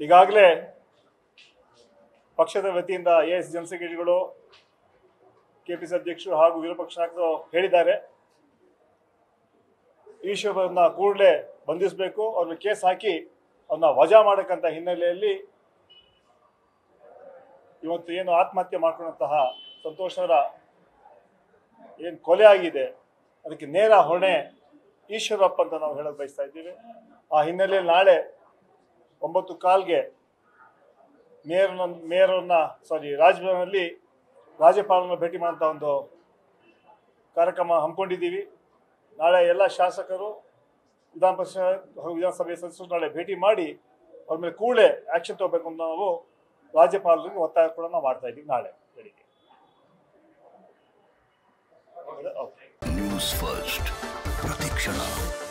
ಈಗಾಗಲೇ ಪಕ್ಷದ ವತಿಯಿಂದ ಎ ಎಸ್ ಜನರಲ್ ಸೆಕ್ರೆಟರಿಗಳು ಕೆಪಿಸಿ ಅಧ್ಯಕ್ಷರು ಹಾಗೂ ವಿರೋಪಕ್ಷ ನಾಯಕರು ಹೇಳಿದ್ದಾರೆ ಈಶ್ವರನ್ನ ಕೂಡಲೇ ಬಂಧಿಸಬೇಕು ಅವ್ರನ್ನ ಕೇಸ್ ಹಾಕಿ ಅವ್ರನ್ನ ವಜಾ ಮಾಡಕ್ಕಂತ ಹಿನ್ನೆಲೆಯಲ್ಲಿ ಇವತ್ತು ಏನು ಆತ್ಮಹತ್ಯೆ ಮಾಡ್ಕೊಂಡಂತಹ ಸಂತೋಷ್ ಅವರ ಏನು ಕೊಲೆ ಆಗಿದೆ ಅದಕ್ಕೆ ನೇರ ಹೊಣೆ ಈಶ್ವರಪ್ಪ ಅಂತ ನಾವು ಹೇಳಕ್ ಬಯಸ್ತಾ ಇದ್ದೀವಿ ಆ ಹಿನ್ನೆಲೆಯಲ್ಲಿ ನಾಳೆ ಒಂಬತ್ತು ಕಾಲ್ಗೆ ಮೇಯರ್ನ ಮೇಯರನ್ನ ಸಾರಿ ರಾಜಭವನದಲ್ಲಿ ರಾಜ್ಯಪಾಲರನ್ನ ಭೇಟಿ ಮಾಡುವಂಥ ಒಂದು ಕಾರ್ಯಕ್ರಮ ಹಮ್ಮಿಕೊಂಡಿದ್ದೀವಿ ನಾಳೆ ಎಲ್ಲ ಶಾಸಕರು ವಿಧಾನ ಪರಿಷತ್ ಹಾಗೂ ವಿಧಾನಸಭೆ ಸದಸ್ಯರು ನಾಳೆ ಭೇಟಿ ಮಾಡಿ ಅವ್ರ ಮೇಲೆ ಕೂಡಲೇ ಆಕ್ಷನ್ ತಗೋಬೇಕು ಅಂತ ನಾವು ರಾಜ್ಯಪಾಲರಿಗೆ ಒತ್ತಾಯ ಕೂಡ ನಾವು ಮಾಡ್ತಾ ಇದ್ದೀವಿ ನಾಳೆ ಬೆಳಿಗ್ಗೆ ಓಕೆ ನ್ಯೂಸ್ ಫಸ್ಟ್ ಪ್ರತಿಕ್ಷಣ